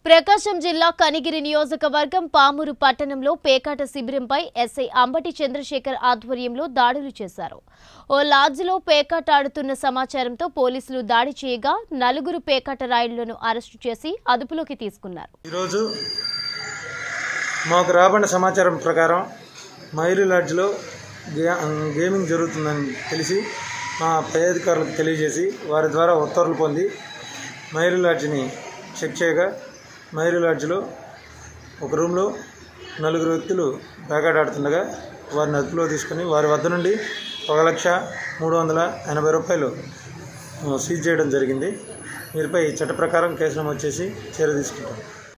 ప్రకాశం జిల్లా కనిగిరి నియోజకవర్గం పామూరు పట్టణంలో పేకాట శిబిరంపై ఎస్ఐ అంబటి చంద్రశేఖర్ ఆధ్వర్యంలో దాడులు చేశారు ఓ లాడ్జిలో పేకాట ఆడుతున్న సమాచారంతో పోలీసులు దాడి చేయగా నలుగురు పేకాట రాయుళ్లను అరెస్టు చేసి అదుపులోకి తీసుకున్నారు ఈరోజు మాకు రాబడిన సమాచారం ప్రకారం మైలు లాడ్జ్లో గే గేమింగ్ జరుగుతుందని తెలిసి మా పై అధికారులకు తెలియజేసి వారి ద్వారా ఉత్తర్వులు పొంది మైలు లాడ్జ్ని చెక్ చేయగా మైలు లాడ్జ్లో ఒక రూమ్లో నలుగురు వ్యక్తులు పేకాట ఆడుతుండగా వారిని అదుపులో తీసుకుని వారి వద్ద నుండి ఒక లక్ష మూడు వందల ఎనభై రూపాయలు ఆ, సీజ్ చేయడం జరిగింది వీరిపై చట్ట ప్రకారం కేసు నమోదు చేసి చర్య తీసుకుంటాం